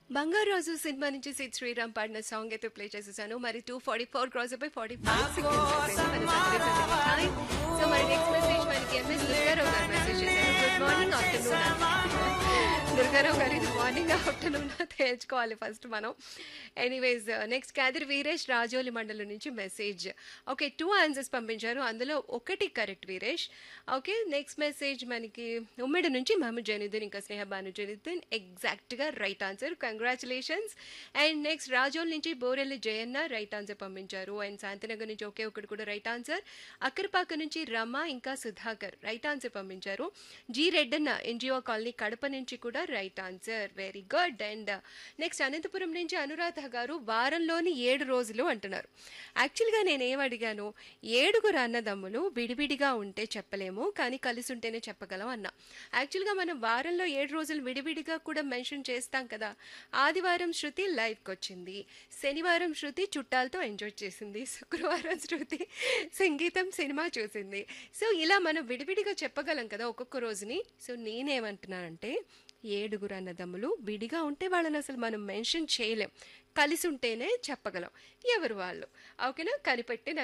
బంగారు రోజు సినిమా నుంచి సిద్ శ్రీరామ్ పాడిన సాంగ్ అయితే ప్లే చేసేసాను మరి టూ ఫార్టీ ఫోర్ క్రాస్ అయిపోయి ఫార్టీ ఫైవ్ సో మరి నెక్స్ట్ మెసేజ్ మనకి ఎంఎస్ దుర్గారావు గారు మెసేజ్ చేశారు good morning afternoon Durgarao garu ఇది మార్నింగ్ ఆఫ్టర్నూన్ తేల్చుకోవాలి ఫస్ట్ మనం ఎనీవేస్ నెక్స్ట్ కాదిరి వీరేష్ రాజోలి మండలం నుంచి మెసేజ్ ఓకే టూ ఆన్సర్స్ పంపించారు అందులో ఒకటి correct Veeresh okay next message మనకి ఉమ్మడి నుంచి మహమ్మద్ జైనుద్దీన్ ఇంకా స్నేహ బాను జైనుద్దీన్ ఎగ్జాక్ట్గా right answer congratulations and next Rajol నుంచి బోరెల్లి జయన్న రైట్ ఆన్సర్ పంపించారు అండ్ శాంతినగర్ నుంచి ఒకే ఒకటి కూడా రైట్ ఆన్సర్ అక్కరపాక నుంచి రమ ఇంకా సుధాకర్ రైట్ ఆన్సర్ పంపించారు G Reddanna NGO colony Kadapa నుంచి కూడా right answer very good and next Anantapuram నుంచి అనురాధ గారు వారంలోని ఏడు రోజులు అంటున్నారు యాక్చువల్గా నేను ఏం అడిగాను ఏడుగురు అన్నదమ్ములు విడివిడిగా ఉంటే చెప్పలేము కానీ కలిసి ఉంటేనే చెప్పగలం అన్న యాక్చువల్గా మనం వారంలో ఏడు రోజులు విడివిడిగా కూడా మెన్షన్ చేస్తాం కదా ఆదివారం శృతి లైవ్కి వచ్చింది శనివారం శృతి చుట్టాలతో ఎంజాయ్ చేసింది శుక్రవారం శృతి సంగీతం సినిమా చూసింది సో ఇలా మనం విడివిడిగా చెప్పగలం కదా ఒక్కొక్క రోజుని సో నేనేమంటున్నానంటే ఏడుగురు అన్నదమ్ములు విడిగా ఉంటే వాళ్ళని అసలు మనం మెన్షన్ చేయలేం కలిసి ఉంటేనే చెప్పగలం ఎవరు వాళ్ళు ఓకేనా కనిపెట్టి నాకు